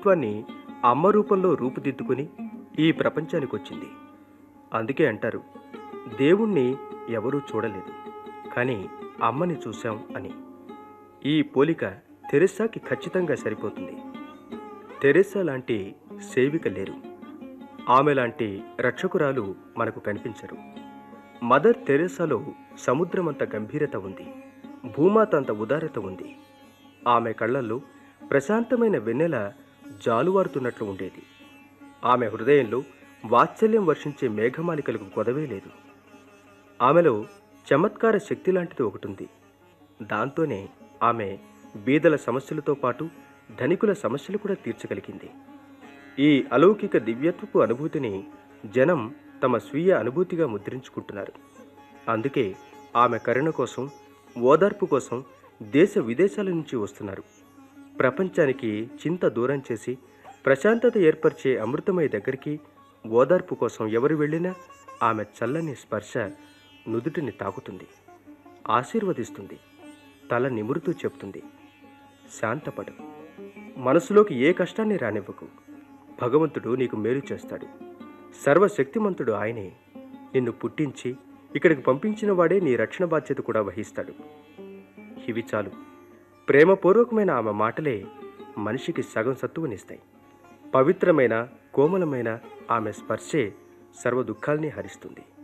వ్యక్తిత్వాన్ని అమ్మ రూపంలో రూపుదిద్దుకుని ఈ ప్రపంచానికి వచ్చింది అందుకే అంటారు దేవుణ్ణి ఎవరూ చూడలేదు కానీ అమ్మని చూశాం అని ఈ పోలిక తెరెస్సాకి ఖచ్చితంగా సరిపోతుంది తెరెస్సా లాంటి సేవిక లేరు ఆమె లాంటి రక్షకురాలు మనకు కనిపించరు మదర్ తెరెసాలో సముద్రమంత గంభీరత ఉంది భూమాత అంత ఉదారత ఉంది ఆమె కళ్ళల్లో ప్రశాంతమైన వెన్నెల జాలువారుతున్నట్లు ఉండేది ఆమె హృదయంలో వాత్సల్యం వర్షించే మేఘమాలికలకు కొదవే లేదు ఆమెలో చమత్కార శక్తి లాంటిది ఒకటి ఉంది దాంతోనే ఆమె బీదల సమస్యలతో పాటు ధనికుల సమస్యలు కూడా తీర్చగలిగింది ఈ అలౌకిక దివ్యత్వపు అనుభూతిని జనం తమ స్వీయ అనుభూతిగా ముద్రించుకుంటున్నారు అందుకే ఆమె కరుణ కోసం ఓదార్పు కోసం దేశ విదేశాల నుంచి వస్తున్నారు ప్రపంచానికి చింత దూరం చేసి ప్రశాంతత ఏర్పరిచే అమృతమయ దగ్గరికి ఓదార్పు కోసం ఎవరు వెళ్ళినా ఆమె చల్లని స్పర్శ నుదుటిని తాకుతుంది ఆశీర్వదిస్తుంది తల నిమురుతూ చెప్తుంది శాంతపడు మనసులోకి ఏ కష్టాన్ని రానివ్వకు భగవంతుడు నీకు మేలు చేస్తాడు సర్వశక్తిమంతుడు ఆయనే నిన్ను పుట్టించి ఇక్కడికి పంపించిన వాడే నీ రక్షణ బాధ్యత కూడా వహిస్తాడు ఇవి చాలు ప్రేమపూర్వకమైన ఆమె మాటలే మనిషికి సగం సత్తువనిస్తాయి పవిత్రమైన కోమలమైన ఆమె స్పర్శే సర్వ దుఃఖాల్ని హరిస్తుంది